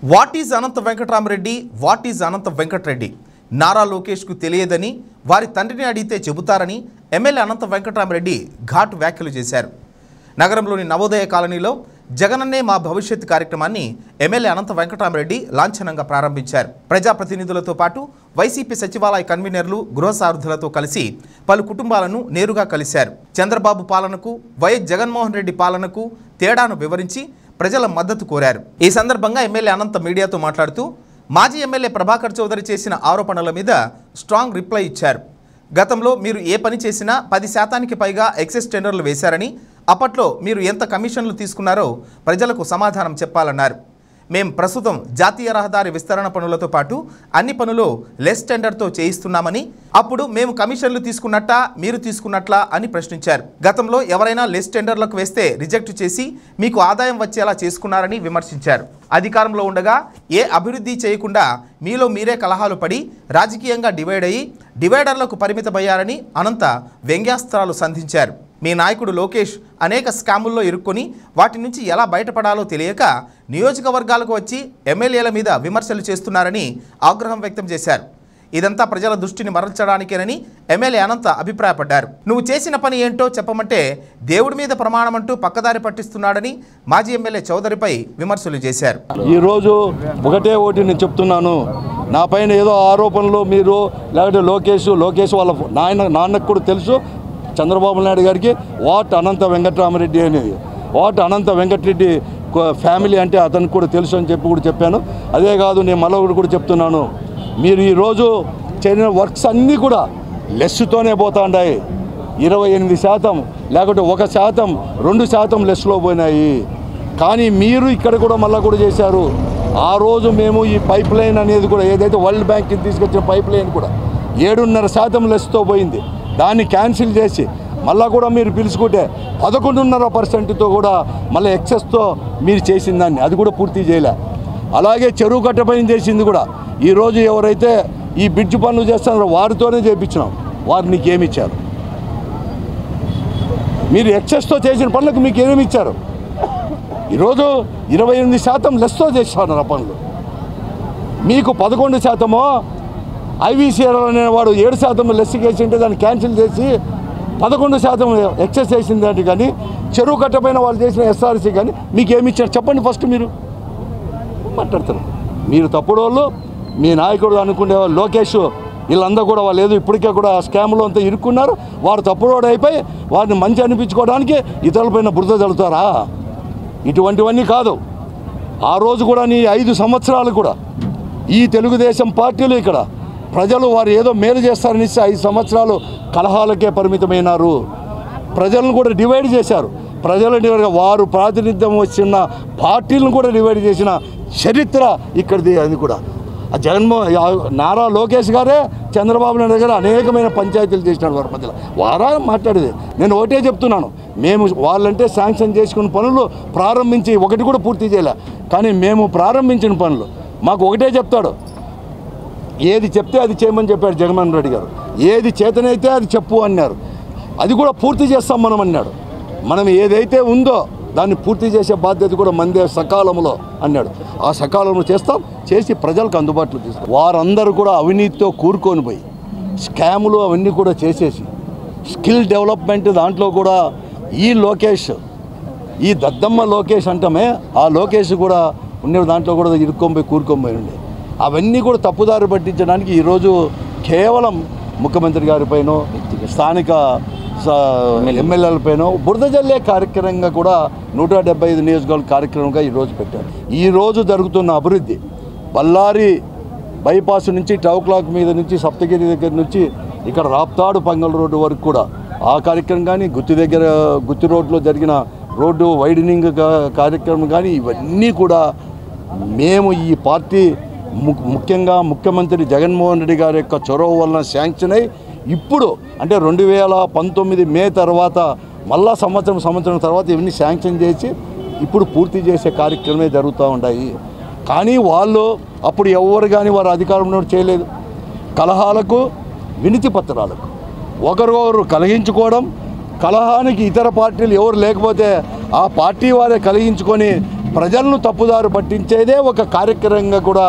What is Anantha Venkataramareddy what is Anantha Venkatareddy Nara లోకేష్కు తెలియదని వారి తండ్రిని అడిగితే చెబుతారని ఎమ్మెల్యే అనంత వెంకటరామరెడ్డి ఘాటు వ్యాఖ్యలు చేశారు నగరంలోని నవోదయ కాలనీలో జగనన్నే మా భవిష్యత్ కార్యక్రమాన్ని ఎమ్మెల్యే అనంత వెంకటరామరెడ్డి లాంఛనంగా ప్రారంభించారు ప్రజాప్రతినిధులతో పాటు వైసీపీ సచివాలయ కన్వీనర్లు గృహ సారథులతో కలిసి పలు కుటుంబాలను నేరుగా కలిశారు చంద్రబాబు పాలనకు వైఎస్ జగన్మోహన్ రెడ్డి పాలనకు తేడాను వివరించి ప్రజల మద్దతు కోరారు ఈ సందర్భంగా ఎమ్మెల్యే అనంత మీడియాతో మాట్లాడుతూ మాజీ ఎమ్మెల్యే ప్రభాకర్ చౌదరి చేసిన ఆరోపణల మీద స్ట్రాంగ్ రిప్లై ఇచ్చారు గతంలో మీరు ఏ పని చేసినా పది శాతానికి పైగా ఎక్సెస్ టెండర్లు వేశారని అప్పట్లో మీరు ఎంత కమిషన్లు తీసుకున్నారో ప్రజలకు సమాధానం చెప్పాలన్నారు మేం ప్రస్తుతం జాతీయ రహదారి విస్తరణ పనులతో పాటు అన్ని పనులు లెస్ టెండర్తో చేయిస్తున్నామని అప్పుడు మేము కమిషన్లు తీసుకున్నట్టా మీరు తీసుకున్నట్లా అని ప్రశ్నించారు గతంలో ఎవరైనా లెస్ టెండర్లకు వేస్తే రిజెక్ట్ చేసి మీకు ఆదాయం వచ్చేలా చేసుకున్నారని విమర్శించారు అధికారంలో ఉండగా ఏ అభివృద్ధి చేయకుండా మీలో మీరే కలహాలు పడి రాజకీయంగా డివైడ్ అయ్యి డివైడర్లకు పరిమితమయ్యారని అనంత వ్యంగ్యాస్త్రాలు సంధించారు మీ నాయకుడు లోకేష్ అనేక స్కాముల్లో ఇరుక్కొని వాటి నుంచి ఎలా బయటపడాలో తెలియక నియోజకవర్గాలకు వచ్చి ఎమ్మెల్యేల మీద విమర్శలు చేస్తున్నారని ఆగ్రహం వ్యక్తం చేశారు ఇదంతా ప్రజల దృష్టిని మరల్చడానికేనని ఎమ్మెల్యే అనంత అభిప్రాయపడ్డారు నువ్వు చేసిన పని ఏంటో చెప్పమంటే దేవుడి మీద ప్రమాణమంటూ పక్కదారి పట్టిస్తున్నాడని మాజీ ఎమ్మెల్యే చౌదరిపై విమర్శలు చేశారు ఈరోజు ఒకటే ఒకటి నేను చెప్తున్నాను నా పైన ఏదో ఆరోపణలు మీరు లేకపోతే లోకేష్ లోకేష్ వాళ్ళ నాయన నాన్నకు కూడా తెలుసు చంద్రబాబు నాయుడు గారికి వాట్ అనంత వెంకటరామరెడ్డి అనేది వాట్ అనంత వెంకటరెడ్డి కొ- ఫ్యామిలీ అంటే అతనికి కూడా తెలుసు అని చెప్పి కూడా చెప్పాను అదే కాదు నేను మరొకటి కూడా చెప్తున్నాను మీరు ఈరోజు చేసిన వర్క్స్ అన్నీ కూడా లెస్స్తోనే పోతా ఉన్నాయి ఇరవై ఎనిమిది శాతం లేకపోతే ఒక శాతం రెండు శాతం లెస్లో పోయినాయి కానీ మీరు ఇక్కడ కూడా మళ్ళీ కూడా చేశారు ఆ రోజు మేము ఈ పైప్ లైన్ అనేది కూడా ఏదైతే వరల్డ్ బ్యాంక్కి తీసుకొచ్చిన పైప్ లైన్ కూడా ఏడున్నర శాతం లెస్తో పోయింది దాన్ని క్యాన్సిల్ చేసి మళ్ళా కూడా మీరు పిలుచుకుంటే పదకొండున్నర పర్సెంట్తో కూడా మళ్ళీ ఎక్సెస్తో మీరు చేసిన దాన్ని అది కూడా పూర్తి చేయలే అలాగే చెరువు కట్ట పైన చేసింది కూడా ఈరోజు ఎవరైతే ఈ బ్రిడ్జ్ పనులు చేస్తున్నారో వారితోనే చేయించినాం వారు నీకు ఏమి ఇచ్చారు మీరు ఎక్సెస్తో చేసిన పనులకు మీకు ఏమేమి ఇచ్చారు ఈరోజు ఇరవై ఎనిమిది శాతం లెస్తో చేస్తున్నారు ఆ పనులు మీకు పదకొండు శాతమో ఐవీసీఆర్ అనేవాడు ఏడు శాతం లెస్ చేసి ఉంటే దాన్ని క్యాన్సిల్ చేసి పదకొండు శాతం ఎక్సెస్ చేసింది అంటే కానీ చెరువు కట్టపైన వాళ్ళు చేసిన ఎస్ఆర్సీ కానీ మీకు ఏమి ఇచ్చారు చెప్పండి ఫస్ట్ మీరు మాట్లాడతారు మీరు తప్పుడు వాళ్ళు మీ నాయకుడు అనుకునే వాళ్ళు లోకేష్ వీళ్ళందరూ కూడా వాళ్ళు ఏదో ఇప్పటికే కూడా స్కామ్లో అంతా ఇరుక్కున్నారు వారు తప్పుడోడు అయిపోయి వారిని మంచి అనిపించుకోవడానికి ఇతరులపైన బురద చల్లుతారా ఇటువంటివన్నీ కాదు ఆ రోజు కూడా నీ ఐదు సంవత్సరాలు కూడా ఈ తెలుగుదేశం పార్టీలు ఇక్కడ ప్రజలు వారు ఏదో మేలు చేస్తారని ఇస్తే ఐదు సంవత్సరాలు కలహాలకే పరిమితమైనారు ప్రజలను కూడా డివైడ్ చేశారు ప్రజలను డివైడ్ వారు ప్రాతినిధ్యం వచ్చిన పార్టీలను కూడా డివైడ్ చేసిన చరిత్ర ఇక్కడిది అది కూడా ఆ జగన్మోహన్ ఆ నారా లోకేష్ గారే చంద్రబాబు నాయుడు గారు అనేకమైన పంచాయతీలు చేసినాడు వారి మధ్యలో వారా మాట్లాడేది నేను ఒకటే చెప్తున్నాను మేము వాళ్ళంటే శాంక్షన్ చేసుకున్న పనులు ప్రారంభించి ఒకటి కూడా పూర్తి చేయలే కానీ మేము ప్రారంభించిన పనులు మాకు ఒకటే చెప్తాడు ఏది చెప్తే అది చేయమని చెప్పాడు జగన్మోహన్ రెడ్డి గారు ఏది చేతనైతే అది చెప్పు అన్నారు అది కూడా పూర్తి చేస్తాం మనం అన్నాడు మనం ఏదైతే ఉందో దాన్ని పూర్తి చేసే బాధ్యత కూడా మందే సకాలంలో అన్నాడు ఆ సకాలంలో చేస్తాం చేసి ప్రజలకు అందుబాటులో తీస్తాం వారందరూ కూడా అవినీతితో కూరుకొని పోయి స్కాములు అవన్నీ కూడా చేసేసి స్కిల్ డెవలప్మెంట్ దాంట్లో కూడా ఈ లోకేష్ ఈ దద్దమ్మ లోకేష్ అంటమే ఆ లోకేష్ కూడా ఉండే దాంట్లో కూడా ఇరుక్కొని పోయి కూరుకొని పోయి ఉండే అవన్నీ కూడా తప్పుదారి పట్టించడానికి ఈరోజు కేవలం ముఖ్యమంత్రి గారిపైన స్థానిక స- ఎమ్మెల్యేలపైన బురద జల్లే కార్యక్రమంగా కూడా నూట డెబ్బై ఐదు నియోజకవర్గ కార్యక్రమంగా ఈరోజు పెట్టారు ఈరోజు జరుగుతున్న అభివృద్ధి బళ్ళారి బైపాస్ నుంచి టౌ క్లాక్ మీద నుంచి సప్తగిరి దగ్గర నుంచి ఇక్కడ రాప్తాడు పంగల్ రోడ్డు వరకు కూడా ఆ కార్యక్రమం కానీ గుత్తి దగ్గర గుత్తి రోడ్లో జరిగిన రోడ్డు వైడనింగ్ కా- కార్యక్రమం కానీ ఇవన్నీ కూడా మేము ఈ పార్టీ ము- ముఖ్యంగా ముఖ్యమంత్రి జగన్మోహన్ రెడ్డి గారి యొక్క చొరవ వలన శాంక్షన్ అయి ఇప్పుడు అంటే రెండు వేల పంతొమ్మిది మే తర్వాత మళ్ళా సంవత్సరం సంవత్సరం తర్వాత ఇవన్నీ శాంక్షన్ చేసి ఇప్పుడు పూర్తి చేసే కార్యక్రమే జరుగుతూ ఉంటాయి కానీ వాళ్ళు అప్పుడు ఎవరు కానీ వారు అధికారంలో చేయలేదు కలహాలకు వినతి పత్రాలకు ఒకరికొకరు కలిగించుకోవడం కలహానికి ఇతర పార్టీలు ఎవరు లేకపోతే ఆ పార్టీ వారే కలిగించుకొని ప్రజలను తప్పుదారు పట్టించేదే ఒక కార్యక్రమంగా కూడా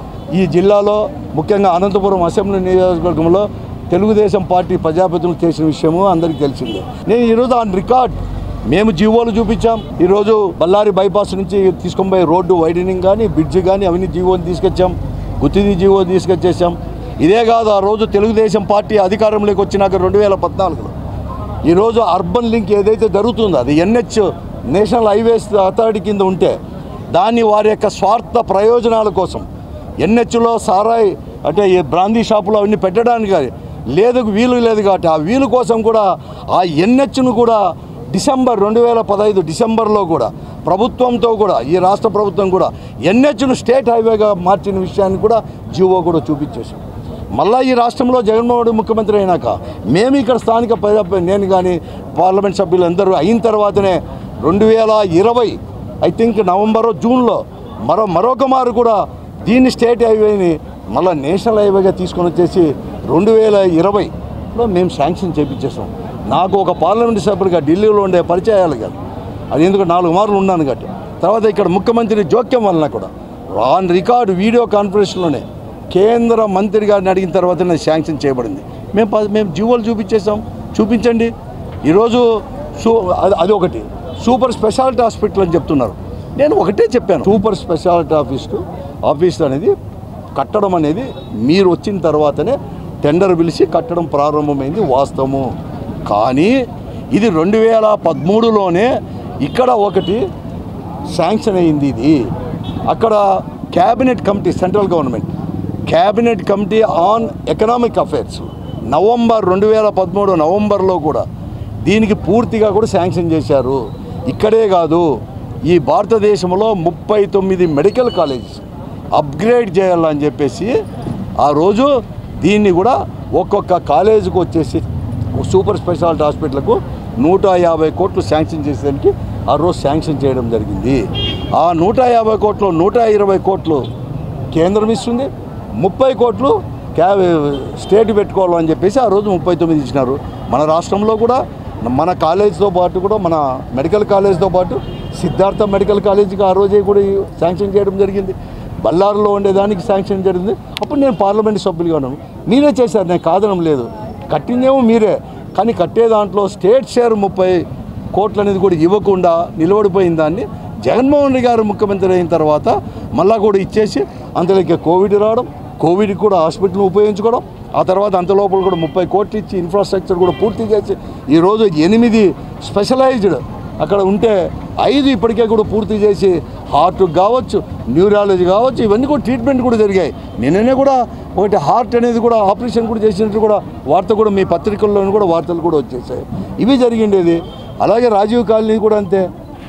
ఈ జిల్లాలో ముఖ్యంగా అనంతపురం అసెంబ్లీ నియోజకవర్గంలో తెలుగుదేశం పార్టీ ప్రజాప్రతినిధులు చేసిన విషయము అందరికీ తెలిసిందే నేను ఈరోజు ఆన్ రికార్డ్ మేము జీవోలు చూపించాం ఈరోజు బళ్ళారి బైపాస్ నుంచి తీసుకొని పోయే రోడ్డు వైడనింగ్ కానీ బ్రిడ్జ్ కానీ అవన్నీ జీవోని తీసుకొచ్చాం గుత్తిది జీవో తీసుకొచ్చేసాం ఇదే కాదు ఆ రోజు తెలుగుదేశం పార్టీ అధికారంలోకి వచ్చినాక రెండు వేల పద్నాలుగులో ఈరోజు అర్బన్ లింక్ ఏదైతే జరుగుతుందో అది ఎన్హెచ్ నేషనల్ హైవేస్ అథారిటీ కింద ఉంటే దాన్ని వారి యొక్క స్వార్థ ప్రయోజనాల కోసం ఎన్హెచ్లో సారాయి అంటే ఈ బ్రాందీ షాపులు అవన్నీ పెట్టడానికి కానీ లేదు వీలు లేదు కాబట్టి ఆ వీలు కోసం కూడా ఆ ఎన్హెచ్ను కూడా డిసెంబర్ రెండు వేల పదహైదు డిసెంబర్లో కూడా ప్రభుత్వంతో కూడా ఈ రాష్ట్ర ప్రభుత్వం కూడా ఎన్హెచ్ను స్టేట్ హైవేగా మార్చిన విషయాన్ని కూడా జీవో కూడా చూపించేసాం మళ్ళా ఈ రాష్ట్రంలో జగన్మోహన్ రెడ్డి ముఖ్యమంత్రి అయినాక మేము ఇక్కడ స్థానిక ప్రజా నేను కానీ పార్లమెంట్ సభ్యులు అందరూ అయిన తర్వాతనే రెండు వేల ఇరవై ఐ థింక్ నవంబర్ జూన్లో మరో మరొక మారు కూడా దీన్ని స్టేట్ హైవేని మళ్ళీ నేషనల్ హైవేగా తీసుకొని వచ్చేసి రెండు వేల ఇరవైలో మేము శాంక్షన్ చేపించేసాం నాకు ఒక పార్లమెంట్ సభ్యుడిగా ఢిల్లీలో ఉండే పరిచయాలు కాదు అది ఎందుకు నాలుగు మార్లు ఉన్నాను కాబట్టి తర్వాత ఇక్కడ ముఖ్యమంత్రి జోక్యం వలన కూడా ఆన్ రికార్డు వీడియో కాన్ఫరెన్స్లోనే కేంద్ర మంత్రి గారిని అడిగిన తర్వాతనే శాంక్షన్ చేయబడింది మేము ప- మేము జీవోలు చూపించేసాం చూపించండి ఈరోజు సూ అది అది ఒకటి సూపర్ స్పెషాలిటీ హాస్పిటల్ అని చెప్తున్నారు నేను ఒకటే చెప్పాను సూపర్ స్పెషాలిటీ ఆఫీస్కు ఆఫీస్ అనేది కట్టడం అనేది మీరు వచ్చిన తర్వాతనే టెండర్ పిలిచి కట్టడం ప్రారంభమైంది వాస్తవము కానీ ఇది రెండు వేల పదమూడులోనే ఇక్కడ ఒకటి శాంక్షన్ అయింది ఇది అక్కడ cabinet committee central government cabinet committee on economic affairs November రెండు వేల పదమూడు నవంబర్లో కూడా దీనికి పూర్తిగా కూడా శాంక్షన్ చేశారు ఇక్కడే కాదు ఈ భారతదేశంలో ముప్పై తొమ్మిది మెడికల్ కాలేజెస్ అప్గ్రేడ్ చేయాలని చెప్పేసి ఆ రోజు దీన్ని కూడా ఒక్కొక్క కాలేజీకి వచ్చేసి సూపర్ స్పెషాలిటీ హాస్పిటల్కు నూట యాభై కోట్లు శాంక్షన్ చేసేదానికి ఆ రోజు శాంక్షన్ చేయడం జరిగింది ఆ నూట యాభై కోట్లు నూట ఇరవై కోట్లు కేంద్రం ఇస్తుంది ముప్పై కోట్లు క్యా స్టేట్ పెట్టుకోవాలని చెప్పేసి ఆ రోజు ముప్పై తొమ్మిది ఇచ్చినారు మన రాష్ట్రంలో కూడా మన కాలేజీతో పాటు కూడా మన మెడికల్ కాలేజ్తో పాటు సిద్ధార్థ మెడికల్ కాలేజీకి ఆ రోజే కూడా శాంక్షన్ చేయడం జరిగింది బళ్ళారులో ఉండేదానికి శాంక్షన్ జరిగింది అప్పుడు నేను పార్లమెంట్ సభ్యులుగా ఉన్నాను మీరే చేశారు నేను కాదనం లేదు కట్టిందేమో మీరే కానీ కట్టే దాంట్లో స్టేట్ షేర్ ముప్పై కోట్లు అనేది కూడా ఇవ్వకుండా నిలబడిపోయిన దాన్ని జగన్మోహన్ రెడ్డి గారు ముఖ్యమంత్రి అయిన తర్వాత మళ్ళా కూడా ఇచ్చేసి అంతలోకి కోవిడ్ రావడం కోవిడ్ కూడా హాస్పిటల్ ఉపయోగించుకోవడం ఆ తర్వాత అంత లోపల కూడా ముప్పై కోట్లు ఇచ్చి ఇన్ఫ్రాస్ట్రక్చర్ కూడా పూర్తి చేసి ఈరోజు ఎనిమిది స్పెషలైజ్డ్ అక్కడ ఉంటే ఐదు ఇప్పటికే కూడా పూర్తి చేసి హార్ట్ కావచ్చు న్యూరాలజీ కావచ్చు ఇవన్నీ కూడా ట్రీట్మెంట్ కూడా జరిగాయి నిన్ననే కూడా ఒకటి హార్ట్ అనేది కూడా ఆపరేషన్ కూడా చేసినట్టు కూడా వార్త కూడా మీ పత్రికల్లోనూ కూడా వార్తలు కూడా వచ్చేసాయి ఇవి జరిగిండేది అలాగే రాజీవ్ కాలనీ కూడా అంతే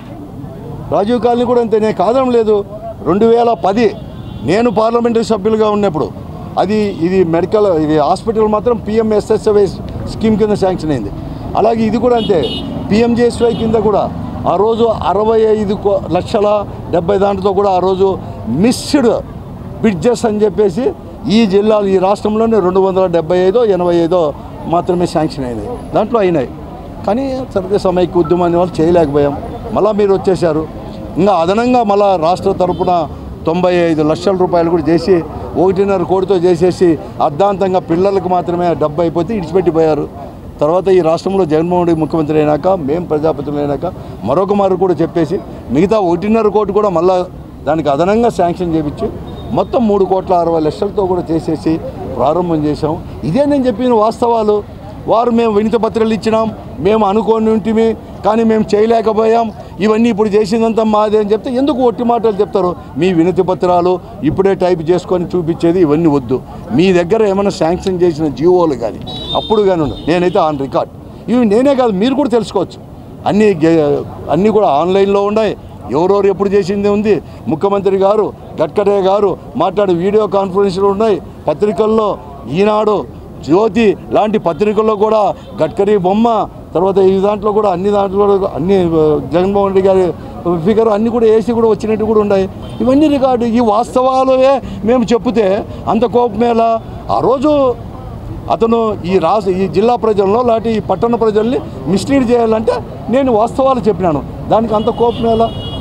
రాజీవ్ కాలనీ కూడా అంతే నేను కాదడం లేదు రెండు వేల పది నేను పార్లమెంటరీ సభ్యులుగా ఉన్నప్పుడు అది ఇది మెడికల్ ఇది హాస్పిటల్ మాత్రం పిఎంఎస్ఎస్వై స్కీమ్ కింద శాంక్షన్ అయింది అలాగే ఇది కూడా అంతే పిఎంజేఎస్వై కింద కూడా ఆ రోజు అరవై ఐదు కో- లక్షల డెబ్బై దాంట్లో కూడా ఆ రోజు మిస్డ్ బ్రిడ్జెస్ అని చెప్పేసి ఈ జిల్లాలు ఈ రాష్ట్రంలోనే రెండు వందల డెబ్బై ఐదో ఎనభై ఐదో మాత్రమే శాంక్షన్ అయినాయి దాంట్లో అయినాయి కానీ సర్వే సమైక్య ఉద్యమాన్ని వాళ్ళు చేయలేకపోయాం మళ్ళీ మీరు వచ్చేసారు ఇంకా అదనంగా మళ్ళా రాష్ట్ర తరపున తొంభై ఐదు లక్షల రూపాయలు కూడా చేసి ఒకటిన్నర కోటితో చేసేసి అర్ధాంతంగా పిల్లలకు మాత్రమే డబ్బు అయిపోతే ఇడిచిపెట్టిపోయారు తర్వాత ఈ రాష్ట్రంలో జగన్మోహన్ రెడ్డి ముఖ్యమంత్రి అయినాక మేము ప్రజాపతులు అయినాక మరొక మారు కూడా చెప్పేసి మిగతా ఒకటిన్నర కోటి కూడా మళ్ళా దానికి అదనంగా శాంక్షన్ చేపించి మొత్తం మూడు కోట్ల అరవై లక్షలతో కూడా చేసేసి ప్రారంభం చేశాం ఇదే నేను చెప్పిన వాస్తవాలు వారు మేము వినతి పత్రాలు ఇచ్చినాం మేము అనుకోని ఉంటిమి కానీ మేము చేయలేకపోయాం ఇవన్నీ ఇప్పుడు చేసిందంతా మాదే అని చెప్తే ఎందుకు ఒట్టి మాటలు చెప్తారు మీ వినతి పత్రాలు ఇప్పుడే టైప్ చేసుకొని చూపించేది ఇవన్నీ వద్దు మీ దగ్గర ఏమైనా శాంక్షన్ చేసిన జీవోలు కానీ అప్పుడు కానీ ఉండవు. నేనైతే ఆన్ రికార్డ్ ఇవి నేనే కాదు మీరు కూడా తెలుసుకోవచ్చు అన్నీ గే- అన్నీ కూడా ఆన్లైన్లో ఉన్నాయి ఎవరెవరు ఎప్పుడు చేసింది ఉంది ముఖ్యమంత్రి గారు గడ్కరీ గారు మాట్లాడే వీడియో కాన్ఫరెన్స్లు ఉన్నాయి పత్రికల్లో ఈనాడు జ్యోతి లాంటి పత్రికల్లో కూడా గడ్కరీ బొమ్మ తర్వాత ఈ దాంట్లో కూడా అన్ని దాంట్లో కూడా అన్ని ఆ, జగన్మోహన్ రెడ్డి గారి ఫిగర్ అన్ని కూడా వేసి కూడా వచ్చినట్టు కూడా ఉన్నాయి ఇవన్నీ రికార్డు ఈ వాస్తవాలే మేము చెప్తే అంత కోపమేలా ఆ రోజు అతను ఈ రాష్ట్ర ఈ జిల్లా ప్రజల్లో లాంటి ఈ పట్టణ ప్రజల్ని మిస్లీడ్ చేయాలంటే నేను వాస్తవాలు చెప్పినాను దానికి అంత కోపం ఎలా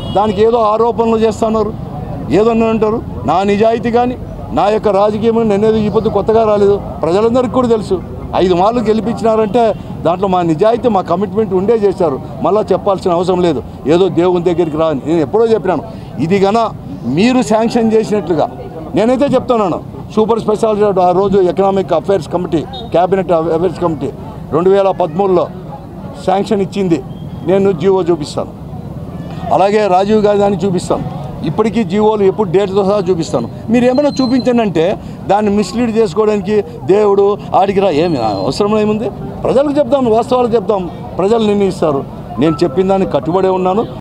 దానికి ఏదో ఆరోపణలు చేస్తున్నారు ఏదో అంటారు నా నిజాయితీ కానీ నా యొక్క రాజకీయం నేనేదో ఈ పొద్దు కొత్తగా రాలేదు ప్రజలందరికీ కూడా తెలుసు ఐదు మార్లు గెలిపించినారంటే దాంట్లో మా నిజాయితీ మా కమిట్మెంట్ ఉండే చేశారు మళ్ళీ చెప్పాల్సిన అవసరం లేదు ఏదో దేవుని దగ్గరికి రా అని. నేను ఎప్పుడో చెప్పినాను ఇది గన మీరు శాంక్షన్ చేసినట్లుగా నేనైతే చెప్తున్నాను సూపర్ స్పెషాలిటీ ఆ రోజు economic affairs committee cabinet affairs committee రెండు వేల పదమూడులో శాంక్షన్ ఇచ్చింది నేను జీవో చూపిస్తాను అలాగే రాజీవ్ గాంధీ అని చూపిస్తాను ఇప్పటికీ జీవోలు ఎప్పుడు డేట్తో సహా చూపిస్తాను మీరు ఏమైనా చూపించండి అంటే దాన్ని మిస్లీడ్ చేసుకోవడానికి దేవుడు ఆడికి రా ఏమి అవసరం ఏముంది ప్రజలకు చెప్దాం వాస్తవాలు చెప్దాం ప్రజలు నిర్ణయిస్తారు నేను చెప్పిన దానికి కట్టుబడే ఉన్నాను